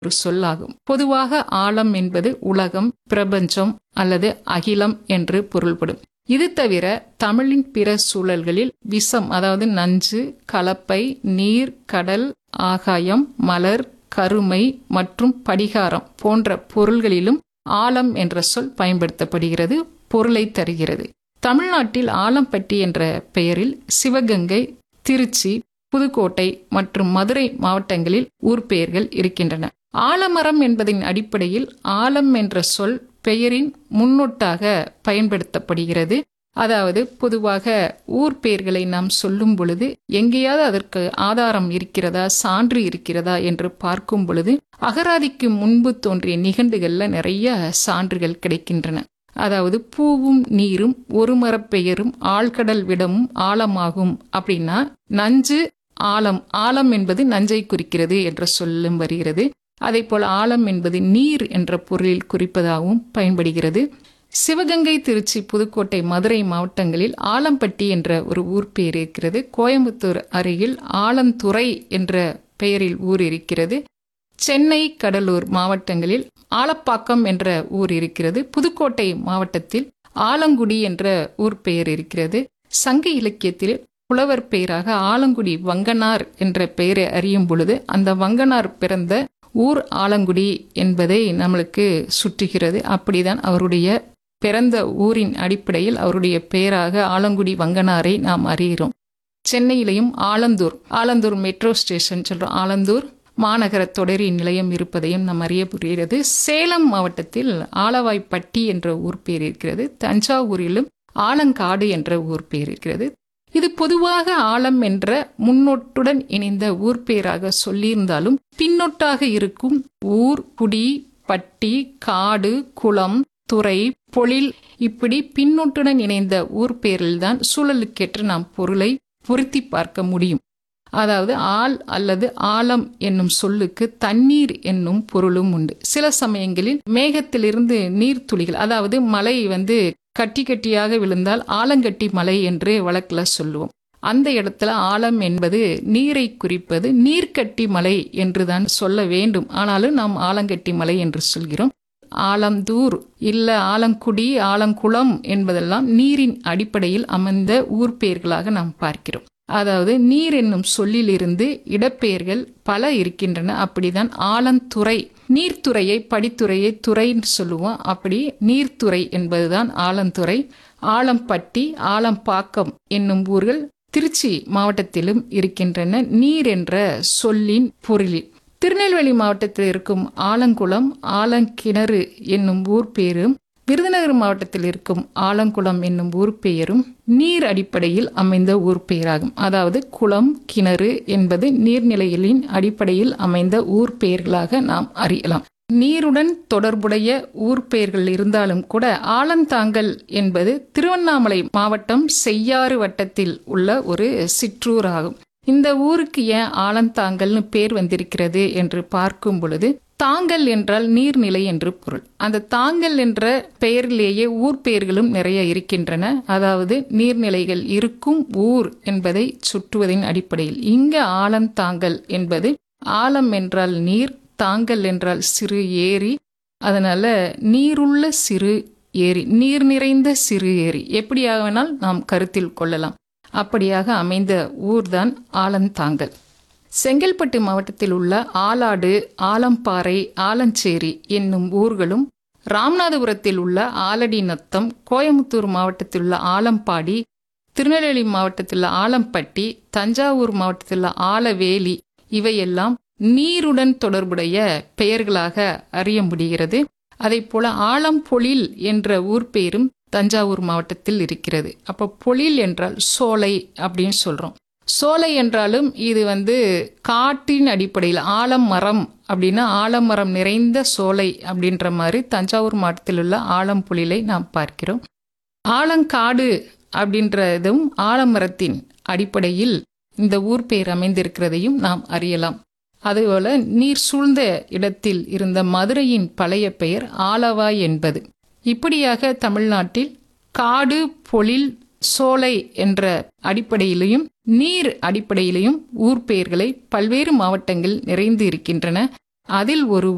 ஒரு சொல்லாகும் பொதுவாக ஆழம் என்பது உலகம் பிரபஞ்சம் அல்லது அகிலம் என்று பொருள்படும் இது தவிர தமிழின் பிற சூழல்களில் விஷம் அதாவது நஞ்சு கலப்பை நீர் கடல் ஆகாயம் மலர் கருமை மற்றும் படிகாரம் போன்ற பொருள்களிலும் ஆலம் என்ற சொல் பயன்படுத்தப்படுகிறது பொருளை தருகிறது தமிழ்நாட்டில் ஆலம்பட்டி என்ற பெயரில் சிவகங்கை திருச்சி புதுக்கோட்டை மற்றும் மதுரை மாவட்டங்களில் ஊர் பெயர்கள் இருக்கின்றன ஆலமரம் என்பதின் அடிப்படையில் ஆலம் என்ற சொல் பெயரின் முன்னொட்டாக பயன்படுத்தப்படுகிறது அதாவது பொதுவாக ஊர் பெயர்களை நாம் சொல்லும் பொழுது எங்கேயாவது அதற்கு ஆதாரம் இருக்கிறதா சான்று இருக்கிறதா என்று பார்க்கும் பொழுது அகராதிக்கு முன்பு தோன்றிய நிகண்டுகள்ல நிறைய சான்றுகள் கிடைக்கின்றன அதாவது பூவும் நீரும் ஒரு மரப்பெயரும் ஆழ்கடல் விடமும் ஆழமாகும் அப்படின்னா நஞ்சு ஆழம் ஆழம் என்பது நஞ்சை குறிக்கிறது என்ற சொல்லும் வருகிறது அதே போல் ஆழம் என்பது நீர் என்ற பொருளில் குறிப்பதாகவும் பயன்படுகிறது சிவகங்கை திருச்சி புதுக்கோட்டை மதுரை மாவட்டங்களில் ஆலம்பட்டி என்ற ஒரு ஊர் பெயர் இருக்கிறது கோயம்புத்தூர் அருகில் ஆலந்துறை என்ற பெயரில் ஊர் இருக்கிறது சென்னை கடலூர் மாவட்டங்களில் ஆலப்பாக்கம் என்ற ஊர் இருக்கிறது புதுக்கோட்டை மாவட்டத்தில் ஆலங்குடி என்ற ஊர் பெயர் இருக்கிறது சங்க இலக்கியத்தில் புலவர் பெயராக ஆலங்குடி வங்கனார் என்ற பெயரை அறியும் பொழுது அந்த வங்கனார் பிறந்த ஊர் ஆலங்குடி என்பதை நம்மளுக்கு சுற்றுகிறது அப்படிதான் அவருடைய பிறந்த ஊரின் அடிப்படையில் அவருடைய பெயராக ஆலங்குடி வங்கனாரை நாம் அறிகிறோம் சென்னையிலையும் ஆலந்தூர் ஆலந்தூர் மெட்ரோ ஸ்டேஷன் சொல்றோம் ஆலந்தூர் மாநகர தொடரி நிலையம் இருப்பதையும் நாம் அறிய புரிகிறது சேலம் மாவட்டத்தில் ஆலவாய்ப்பட்டி என்ற ஊர் பேர் இருக்கிறது தஞ்சாவூரிலும் ஆலங்காடு என்ற ஊர் பேர் இருக்கிறது இது பொதுவாக ஆலம் என்ற முன்னொட்டுடன் இணைந்த ஊர் பெயராக சொல்லியிருந்தாலும் பின்னொட்டாக இருக்கும் ஊர் குடி பட்டி காடு குளம் துறை பொழில் இப்படி பின்னொட்டுடன் இணைந்த ஊர் பெயரில்தான் சூழலுக்கேற்ற நாம் பொருளை பொருத்தி பார்க்க முடியும் அதாவது ஆள் அல்லது ஆழம் என்னும் சொல்லுக்கு தண்ணீர் என்னும் பொருளும் உண்டு சில சமயங்களில் மேகத்திலிருந்து நீர்த்துளிகள் அதாவது மழை வந்து கட்டி கட்டியாக விழுந்தால் ஆலங்கட்டி மலை என்று வழக்கில் சொல்லுவோம் அந்த இடத்துல ஆழம் என்பது நீரை குறிப்பது நீர்க்கட்டி மலை என்றுதான் சொல்ல வேண்டும் ஆனாலும் நாம் ஆலங்கட்டி மலை என்று சொல்கிறோம் ஆலந்தூர் இல்ல ஆலங்குடி ஆலங்குளம் என்பதெல்லாம் நீரின் அடிப்படையில் அமைந்த ஊர் பெயர்களாக நாம் பார்க்கிறோம் அதாவது நீர் என்னும் சொல்லிலிருந்து இடப்பெயர்கள் பல இருக்கின்றன அப்படிதான் ஆலந்துறை நீர்த்துறையை படித்துறையை துறைன்னு சொல்லுவோம் அப்படி நீர்த்துறை என்பதுதான் ஆலந்துறை ஆலம்பட்டி ஆலம்பாக்கம் என்னும் ஊர்கள் திருச்சி மாவட்டத்திலும் இருக்கின்றன நீர் என்ற சொல்லின் பொருளில் திருநெல்வேலி மாவட்டத்தில் இருக்கும் ஆலங்குளம் ஆலங்கிணறு என்னும் ஊர் பேரும் விருதுநகர் மாவட்டத்தில் இருக்கும் ஆலங்குளம் என்னும் ஊர் பெயரும் நீர் அடிப்படையில் அமைந்த ஊர் பெயராகும் அதாவது குளம் கிணறு என்பது நீர்நிலைகளின் அடிப்படையில் அமைந்த ஊர் பெயர்களாக நாம் அறியலாம் நீருடன் தொடர்புடைய ஊர் பெயர்கள் இருந்தாலும் கூட ஆலந்தாங்கல் என்பது திருவண்ணாமலை மாவட்டம் செய்யாறு வட்டத்தில் உள்ள ஒரு சிற்றூர் ஆகும் இந்த ஊருக்கு ஏன் ஆலந்தாங்கல்னு பேர் வந்திருக்கிறது என்று பார்க்கும் பொழுது தாங்கல் என்றால் நீர்நிலை என்று பொருள் அந்த தாங்கல் என்ற பெயரிலேயே ஊர் பெயர்களும் நிறைய இருக்கின்றன அதாவது நீர்நிலைகள் இருக்கும் ஊர் என்பதை சுற்றுவதின் அடிப்படையில் இங்க ஆலந்தாங்கல் என்பது ஆலம் என்றால் நீர் தாங்கல் என்றால் சிறு ஏரி அதனால நீருள்ள சிறு ஏரி நீர் நிறைந்த சிறு ஏரி எப்படியாக வேணால் நாம் கருத்தில் கொள்ளலாம் அப்படியாக அமைந்த ஊர்தான் ஆலந்தாங்கல் செங்கல்பட்டு மாவட்டத்தில் உள்ள ஆலாடு ஆலம்பாறை ஆலஞ்சேரி என்னும் ஊர்களும் ராமநாதபுரத்தில் உள்ள ஆலடி நத்தம் கோயம்புத்தூர் மாவட்டத்தில் உள்ள ஆலம்பாடி திருநெல்வேலி மாவட்டத்தில் உள்ள ஆலம்பட்டி தஞ்சாவூர் மாவட்டத்தில் உள்ள ஆலவேலி இவையெல்லாம் நீருடன் தொடர்புடைய பெயர்களாக அறிய முடிகிறது அதே போல ஆலம்பொழில் என்ற ஊர் பெயரும் தஞ்சாவூர் மாவட்டத்தில் இருக்கிறது அப்போ பொழில் என்றால் சோலை அப்படின்னு சொல்றோம் சோலை என்றாலும் இது வந்து காட்டின் அடிப்படையில் ஆலமரம் அப்படின்னா ஆலமரம் நிறைந்த சோலை அப்படின்ற மாதிரி தஞ்சாவூர் மாவட்டத்தில் உள்ள ஆலம்புலிலை நாம் பார்க்கிறோம் ஆலங்காடு அப்படின்றதும் ஆலமரத்தின் அடிப்படையில் இந்த ஊர் பெயர் அமைந்திருக்கிறதையும் நாம் அறியலாம் அதுபோல நீர் சூழ்ந்த இடத்தில் இருந்த மதுரையின் பழைய பெயர் ஆலவாய் என்பது இப்படியாக தமிழ்நாட்டில் காடு பொழில் சோலை என்ற அடிப்படையிலையும் நீர் அடிப்படையிலையும் ஊர் பெயர்களை பல்வேறு மாவட்டங்கள் நிறைந்து இருக்கின்றன அதில் ஒரு